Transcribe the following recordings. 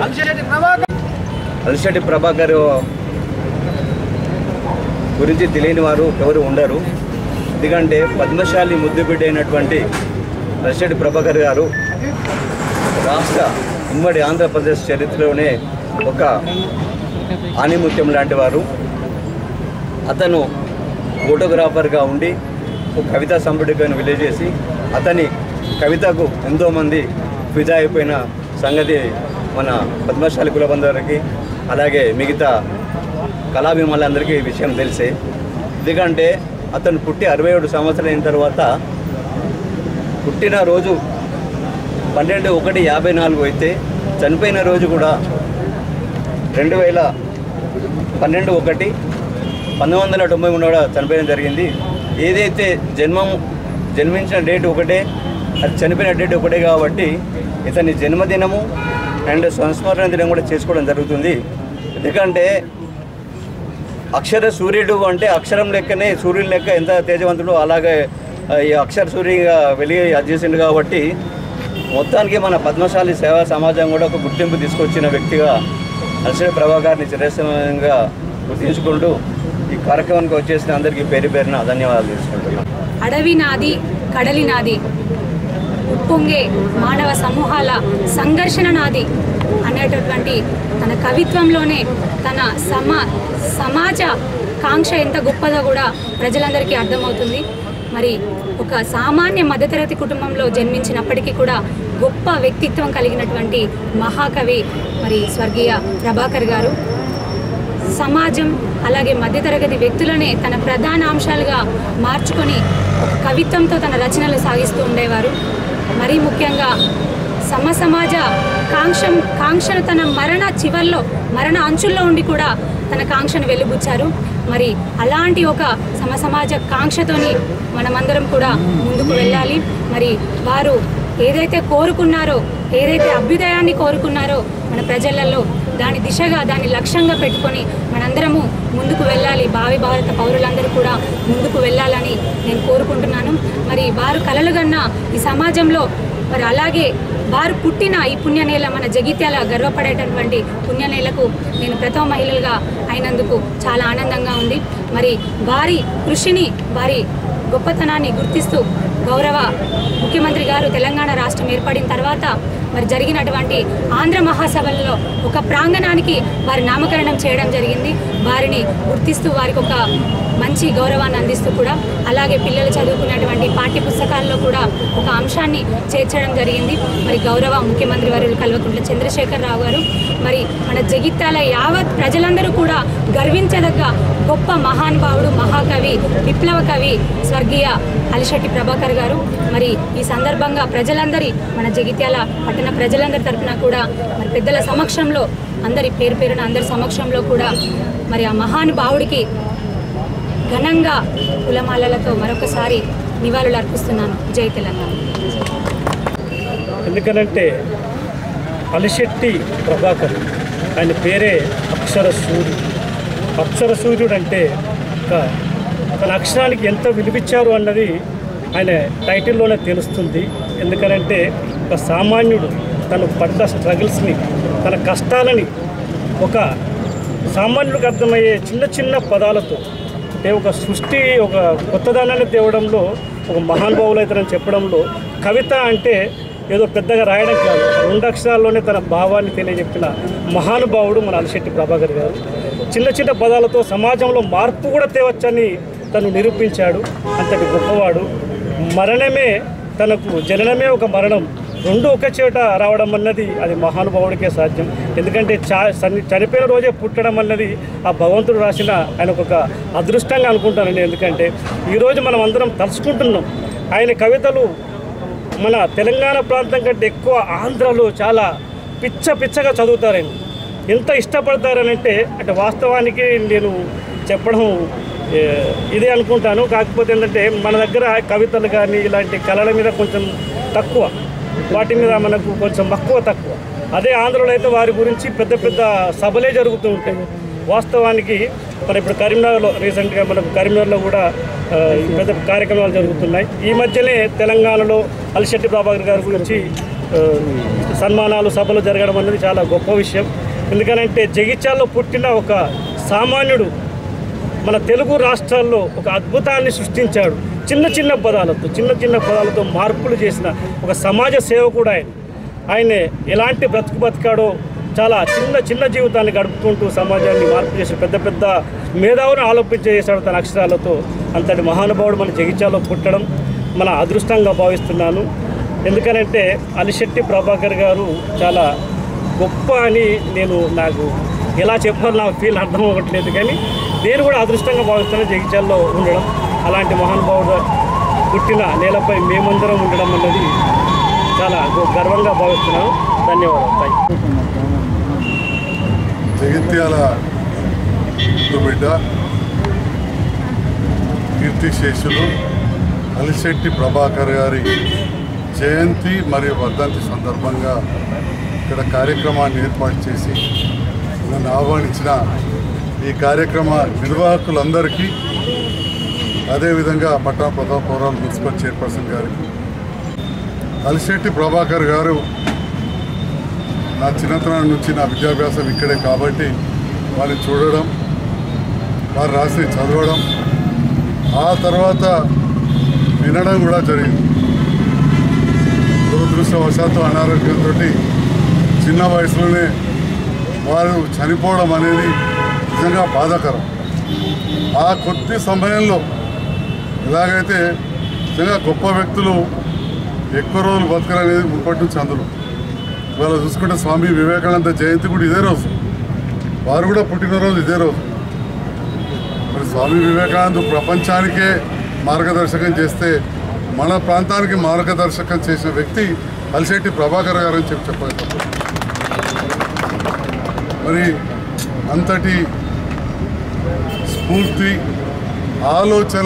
అలిశెట్టి ప్రభాకర్ గురించి తెలియని వారు ఎవరు ఉండరు ఎందుకంటే పద్మశాలి ముద్దుబిడ్డ అయినటువంటి అలిశెట్టి ప్రభాకర్ గారు రాష్ట్ర ఉమ్మడి ఆంధ్రప్రదేశ్ చరిత్రలోనే ఒక ఆనిముత్యం లాంటి వారు అతను ఫోటోగ్రాఫర్గా ఉండి ఒక కవితా సంపుటికను విలేజ్ చేసి అతని కవితకు ఎంతోమంది ఫిదా అయిపోయిన సంగతి మన పద్మశాలి కులబంధువులకి అలాగే మిగతా కళాభిమానులందరికీ ఈ విషయం తెలిసే ఎందుకంటే అతను పుట్టి అరవై ఏడు సంవత్సరాలు అయిన తర్వాత పుట్టిన రోజు పన్నెండు ఒకటి యాభై నాలుగు అయితే చనిపోయిన రోజు కూడా రెండు వేల పన్నెండు ఒకటి పంతొమ్మిది వందల తొంభై మూడు కూడా చనిపోయడం జరిగింది ఏదైతే జన్మం జన్మించిన డేట్ ఒకటే అది చనిపోయిన డేట్ ఒకటే కాబట్టి ఇతని జన్మదినము అండ్ సంస్మరణ దినం కూడా చేసుకోవడం జరుగుతుంది ఎందుకంటే అక్షర సూర్యుడు అంటే అక్షరం లెక్కనే సూర్యుని లెక్క ఎంత తేజవంతుడు అలాగే ఆ, ఈ అక్షర సూర్యుగా వెలిగి అది చేసిండు కాబట్టి మొత్తానికి మన పద్మశాలి సేవా సమాజం కూడా ఒక గుర్తింపు తీసుకొచ్చిన వ్యక్తిగా అలసరి ప్రభాకర్ని చిరస్మయంగా గుర్తించుకుంటూ ఈ కార్యక్రమానికి వచ్చేసిన అందరికీ పేరు పేరున ధన్యవాదాలు తీసుకుంటున్నాను అడవి నాది కడలి నాది ఉప్పొంగే మానవ సమూహాల సంఘర్షణ నాది అనేటటువంటి తన కవిత్వంలోనే తన సమా సమాజ కాంక్ష ఎంత గొప్పదో కూడా ప్రజలందరికీ అర్థమవుతుంది మరి ఒక సామాన్య మధ్యతరగతి కుటుంబంలో జన్మించినప్పటికీ కూడా గొప్ప వ్యక్తిత్వం కలిగినటువంటి మహాకవి మరి స్వర్గీయ ప్రభాకర్ గారు సమాజం అలాగే మధ్యతరగతి వ్యక్తులనే తన ప్రధాన అంశాలుగా మార్చుకొని ఒక కవిత్వంతో తన రచనలు సాగిస్తూ ఉండేవారు మరీ ముఖ్యంగా సమ సమాజ కాంక్షం కాంక్షను తన మరణ చివర్లో మరణ అంచుల్లో ఉండి కూడా తన కాంక్షను వెలుబుచ్చారు మరి అలాంటి ఒక సమ సమాజ కాంక్షతోని మనమందరం కూడా ముందుకు వెళ్ళాలి మరి వారు ఏదైతే కోరుకున్నారో ఏదైతే అభ్యుదయాన్ని కోరుకున్నారో మన ప్రజలలో దాని దిశగా దాన్ని లక్ష్యంగా పెట్టుకొని మనందరము ముందుకు వెళ్ళాలి భావి భారత పౌరులందరూ కూడా ముందుకు వెళ్ళాలని నేను కోరుకుంటున్నాను మరి వారు కలలుగన్న ఈ సమాజంలో మరి అలాగే వారు పుట్టిన ఈ పుణ్యనేల మన జగిత్యాల గర్వపడేటటువంటి పుణ్యనేలకు నేను ప్రథమ మహిళలుగా అయినందుకు చాలా ఆనందంగా ఉంది మరి వారి కృషిని వారి గొప్పతనాన్ని గుర్తిస్తూ గౌరవ ముఖ్యమంత్రి గారు తెలంగాణ రాష్ట్రం ఏర్పడిన తర్వాత మరి జరిగినటువంటి ఆంధ్ర మహాసభలలో ఒక ప్రాంగణానికి వారి నామకరణం చేయడం జరిగింది వారిని గుర్తిస్తూ వారికి ఒక మంచి గౌరవాన్ని అందిస్తూ కూడా అలాగే పిల్లలు చదువుకున్నటువంటి పాఠ్య పుస్తకాల్లో కూడా ఒక అంశాన్ని చేర్చడం జరిగింది మరి గౌరవ ముఖ్యమంత్రి వర్యులు కల్వకుంట్ల చంద్రశేఖరరావు గారు మరి మన జగిత్యాల యావత్ ప్రజలందరూ కూడా గర్వించదగ్గ గొప్ప మహానుభావుడు మహాకవి విప్లవ కవి స్వర్గీయ అలిశెట్టి ప్రభాకర్ గారు మరి ఈ సందర్భంగా ప్రజలందరి మన జగిత్యాల పట్టణ ప్రజలందరి తరపున కూడా మరి పెద్దల సమక్షంలో అందరి పేరు పేరున అందరి సమక్షంలో కూడా మరి ఆ మహానుభావుడికి ఘనంగా కులమాలలతో మరొకసారి నివాళులు అర్పిస్తున్నాను జై తెలంగాణ ఎందుకనంటే అలిశెట్టి ప్రభాకర్ ఆయన పేరే అక్షర సూర్యుడు అక్షర సూర్యుడు అంటే ఒక తన అక్షరానికి ఎంత విలువిచ్చారు అన్నది ఆయన టైటిల్లోనే తెలుస్తుంది ఎందుకనంటే ఒక సామాన్యుడు తను పడ్డ స్ట్రగుల్స్ని తన కష్టాలని ఒక సామాన్యుడికి అర్థమయ్యే చిన్న చిన్న పదాలతో అంటే ఒక సృష్టి ఒక కొత్తదనాన్ని తేవడంలో ఒక మహానుభావులు అవుతారని చెప్పడంలో కవిత అంటే ఏదో పెద్దగా రాయడం కాదు రెండు అక్షరాల్లోనే తన భావాన్ని తెలియజెప్పిన మహానుభావుడు మన అలశెట్టి ప్రభాకర్ గారు చిన్న చిన్న పదాలతో సమాజంలో మార్పు కూడా తేవచ్చని తను నిరూపించాడు అంతటి గొప్పవాడు మరణమే తనకు జననమే ఒక మరణం రెండు ఒక చోట రావడం అన్నది అది మహానుభావుడికే సాధ్యం ఎందుకంటే చా చని- చనిపోయిన రోజే పుట్టడం అన్నది ఆ భగవంతుడు రాసిన ఆయనకు ఒక అదృష్టంగా అనుకుంటానండి ఎందుకంటే ఈరోజు మనం అందరం తలుచుకుంటున్నాం ఆయన కవితలు మన తెలంగాణ ప్రాంతం కంటే ఎక్కువ ఆంధ్రలో చాలా పిచ్చ పిచ్చగా చదువుతారని ఎంత ఇష్టపడతారనంటే అంటే వాస్తవానికి నేను చెప్పడం ఏ, ఇదే అనుకుంటాను కాకపోతే ఏంటంటే మన దగ్గర కవితలు కానీ ఇలాంటి కళల మీద కొంచెం తక్కువ వాటి మీద మనకు కొంచెం మక్కువ తక్కువ అదే ఆంధ్రలో అయితే వారి గురించి పెద్ద పెద్ద సభలే జరుగుతూ ఉంటాయి వాస్తవానికి మరి ఇప్పుడు కరీంనగర్లో రీసెంట్గా మనకు కరీంనగర్లో కూడా ఆ, ఈ పెద్ద కార్యక్రమాలు జరుగుతున్నాయి ఈ మధ్యనే తెలంగాణలో అలిశెట్టి ప్రభాకర్ గారి గురించి ఆ, సన్మానాలు సభలు జరగడం అనేది చాలా గొప్ప విషయం ఎందుకనంటే జగిత్యాల్లో పుట్టిన ఒక సామాన్యుడు మన తెలుగు రాష్ట్రాల్లో ఒక అద్భుతాన్ని సృష్టించాడు చిన్న చిన్న పదాలతో చిన్న చిన్న పదాలతో మార్పులు చేసిన ఒక సమాజ సేవకుడు ఆయన ఆయనే ఎలాంటి బ్రతుకు బతికాడో చాలా చిన్న చిన్న జీవితాన్ని గడుపుకుంటూ సమాజాన్ని మార్పు చేసి పెద్ద పెద్ద మేధావులను ఆలోపించేసాడు తన అక్షరాలతో అంతటి మహానుభావుడు మన జగిత్యాల్లో పుట్టడం మన అదృష్టంగా భావిస్తున్నాను ఎందుకనంటే అలిశెట్టి ప్రభాకర్ గారు చాలా గొప్ప అని నేను నాకు ఎలా చెప్పాలో నాకు ఫీల్ అర్థం అవ్వట్లేదు కానీ నేను కూడా అదృష్టంగా భావిస్తాను జగిత్యాల్లో ఉండడం అలాంటి మహానుభావుడు పుట్టిన నేలపై మేమందరం ఉండడం అన్నది చాలా గొ- గర్వంగా భావిస్తున్నాను ధన్యవాదాలు థ్యాంక్ యూ జగిత్యాల బిడ్డ కీర్తిశేషులు అలిశెట్టి ప్రభాకర్ గారి జయంతి మరియు వర్ధంతి సందర్భంగా ఇక్కడ కార్యక్రమాన్ని ఏర్పాటు చేసి నన్ను ఆహ్వానించిన ఈ కార్యక్రమ నిర్వాహకులందరికీ అదేవిధంగా పట్టణ ప్రతాప్ పౌరాలు మున్సిపల్ చైర్పర్సన్ గారికి అలిశెట్టి ప్రభాకర్ గారు నా చిన్నతనం నుంచి నా విద్యాభ్యాసం ఇక్కడే కాబట్టి వారిని చూడడం వారు రాసి చదవడం ఆ తర్వాత వినడం కూడా జరిగింది దురదృష్టవశాత్తు అనారోగ్యంతో చిన్న వయసులోనే వారు చనిపోవడం అనేది నిజంగా బాధాకరం ఆ కొద్ది సమయంలో ఎలాగైతే నిజంగా గొప్ప వ్యక్తులు ఎక్కువ రోజులు బతకరనేది ముప్పటి నుంచి అందులో ఇవాళ చూసుకుంటే స్వామి వివేకానంద జయంతి కూడా ఇదే రోజు వారు కూడా పుట్టినరోజు ఇదే రోజు మరి స్వామి వివేకానంద ప్రపంచానికే మార్గదర్శకం చేస్తే మన ప్రాంతానికి మార్గదర్శకం చేసిన వ్యక్తి అలిశెట్టి ప్రభాకర్ గారు అని చెప్పి చెప్పాలి తప్పదు. మరి అంతటి స్ఫూర్తి ఆలోచన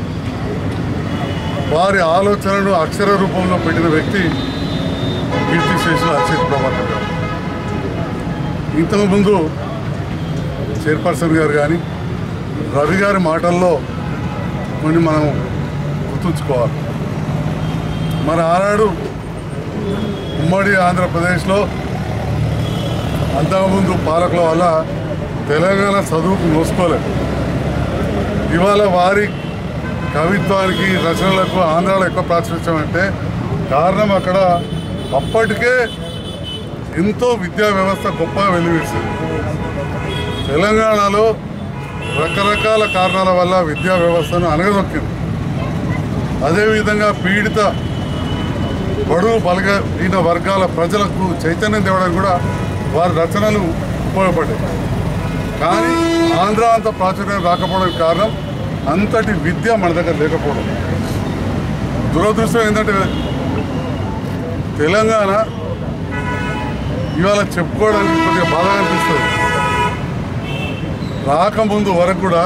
వారి ఆలోచనను అక్షర రూపంలో పెట్టిన వ్యక్తి కీర్తిశేషులు అక్షయ్ ప్రభాకర్ గారు ఇంతకుముందు చైర్పర్సన్ గారు కానీ రవి గారి మాటల్లో కొన్ని మనం గుర్తుంచుకోవాలి మరి ఆనాడు ఉమ్మడి ఆంధ్రప్రదేశ్లో అంతకుముందు పాలకుల వల్ల తెలంగాణ చదువుకు నోసుకోలేదు ఇవాళ వారి కవిత్వానికి రచనలకు ఆంధ్రాలో ఎక్కువ ప్రాచుర్యం అంటే కారణం అక్కడ అప్పటికే ఎంతో విద్యా వ్యవస్థ గొప్పగా వెలువరిసింది తెలంగాణలో రకరకాల కారణాల వల్ల విద్యా వ్యవస్థను అనగదొక్కింది అదేవిధంగా పీడిత బడుగు బలగీన వర్గాల ప్రజలకు చైతన్యం తేవడానికి కూడా వారి రచనలు ఉపయోగపడ్డాయి కానీ ఆంధ్ర అంత ప్రాచుర్యం రాకపోవడానికి కారణం అంతటి విద్య మన దగ్గర లేకపోవడం దురదృష్టం ఏంటంటే తెలంగాణ ఇవాళ చెప్పుకోవడానికి కొద్దిగా బాధగా అనిపిస్తుంది రాకముందు వరకు కూడా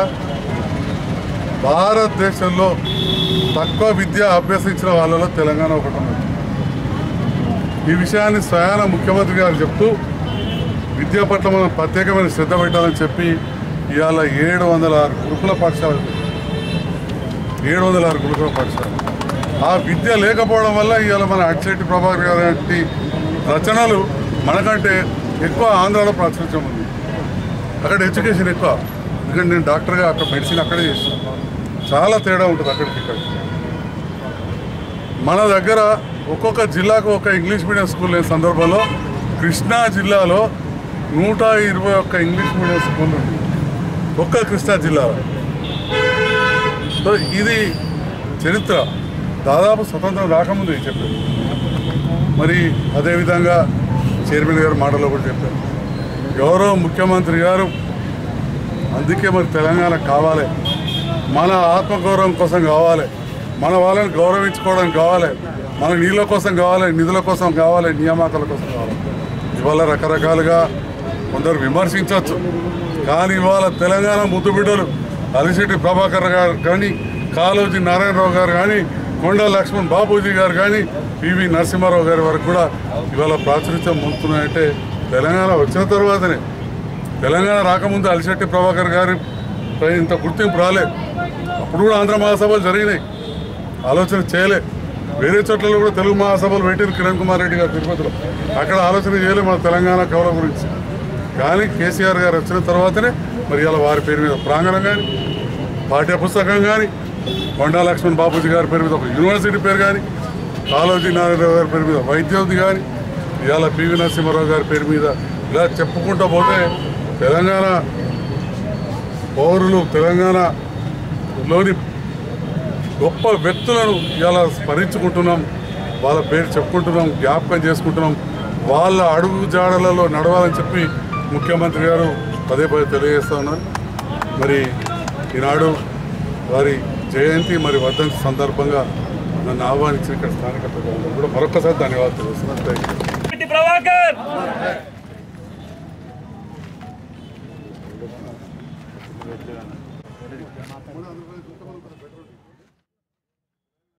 భారతదేశంలో తక్కువ విద్య అభ్యసించిన వాళ్ళలో తెలంగాణ ఒకటి ఉన్నది ఈ విషయాన్ని స్వయాన ముఖ్యమంత్రి గారు చెప్తూ విద్య పట్ల మనం ప్రత్యేకమైన శ్రద్ధ పెట్టాలని చెప్పి ఇవాళ ఏడు వందల ఆరు గురుకుల పాఠశాలలు ఏడు వందల ఆరు గురుకుల పాఠశాల ఆ విద్య లేకపోవడం వల్ల ఇవాళ మన అడిశెట్టి ప్రభాకర్ గారి లాంటి రచనలు మనకంటే ఎక్కువ ఆంధ్రాలో ప్రాచుర్యం ఉంది అక్కడ ఎడ్యుకేషన్ ఎక్కువ ఎందుకంటే నేను డాక్టర్గా అక్కడ మెడిసిన్ అక్కడే చేస్తాను చాలా తేడా ఉంటుంది అక్కడికి ఇక్కడ మన దగ్గర ఒక్కొక్క జిల్లాకు ఒక ఇంగ్లీష్ మీడియం స్కూల్ లేని సందర్భంలో కృష్ణా జిల్లాలో నూట ఇరవై ఒక్క ఇంగ్లీష్ మీడియం స్కూల్ ఉంది ఒక్క కృష్ణా జిల్లాలో సో ఇది చరిత్ర దాదాపు స్వతంత్రం రాకముందు ఇది చెప్పారు మరి అదేవిధంగా చైర్మన్ గారు మాటలో కూడా చెప్పారు గౌరవ ముఖ్యమంత్రి గారు అందుకే మరి తెలంగాణ కావాలి మన ఆత్మగౌరవం కోసం కావాలి మన వాళ్ళని గౌరవించుకోవడానికి కావాలి మన నీళ్ళ కోసం కావాలి నిధుల కోసం కావాలి నియామకాల కోసం కావాలి ఇవాళ రకరకాలుగా కొందరు విమర్శించవచ్చు కానీ ఇవాళ తెలంగాణ ముద్దు బిడ్డలు అలిశెట్టి ప్రభాకర్ గారు కానీ కాళోజీ నారాయణరావు గారు కానీ కొండ లక్ష్మణ్ బాబూజీ గారు కానీ పివి నరసింహారావు గారి వరకు కూడా ఇవాళ ప్రాచుర్యం పొందుతున్నాయంటే తెలంగాణ వచ్చిన తర్వాతనే తెలంగాణ రాకముందు అలిశెట్టి ప్రభాకర్ గారి పై ఇంత గుర్తింపు రాలేదు అప్పుడు కూడా ఆంధ్ర మహాసభలు జరిగినాయి ఆలోచన చేయలే వేరే చోట్ల కూడా తెలుగు మహాసభలు పెట్టారు కిరణ్ కుమార్ రెడ్డి గారు తిరుపతిలో అక్కడ ఆలోచన చేయలేదు మన తెలంగాణ కవుల గురించి కానీ కేసీఆర్ గారు వచ్చిన తర్వాతనే మరి ఇలా వారి పేరు మీద ప్రాంగణం కానీ పాఠ్య పుస్తకం కానీ కొండా లక్ష్మణ్ బాపూజీ గారి పేరు మీద ఒక యూనివర్సిటీ పేరు కానీ కాళోజీ నారాయణరావు గారి పేరు మీద వైద్యోధి కానీ ఇవాళ పివి నరసింహారావు గారి పేరు మీద ఇలా చెప్పుకుంటూ పోతే తెలంగాణ పౌరులు తెలంగాణలోని గొప్ప వ్యక్తులను ఇలా స్మరించుకుంటున్నాం వాళ్ళ పేరు చెప్పుకుంటున్నాం జ్ఞాపకం చేసుకుంటున్నాం వాళ్ళ అడుగు జాడలలో నడవాలని చెప్పి ముఖ్యమంత్రి గారు పదే పదే తెలియజేస్తూ ఉన్నారు మరి ఈనాడు వారి జయంతి మరి వర్ధంతి సందర్భంగా నన్ను ఆహ్వానించిన ఇక్కడ స్థానిక ప్రజలందరూ కూడా మరొకసారి ధన్యవాదాలు తెలుస్తున్నాను థ్యాంక్ యూ రెడ్డి ప్రభాకర్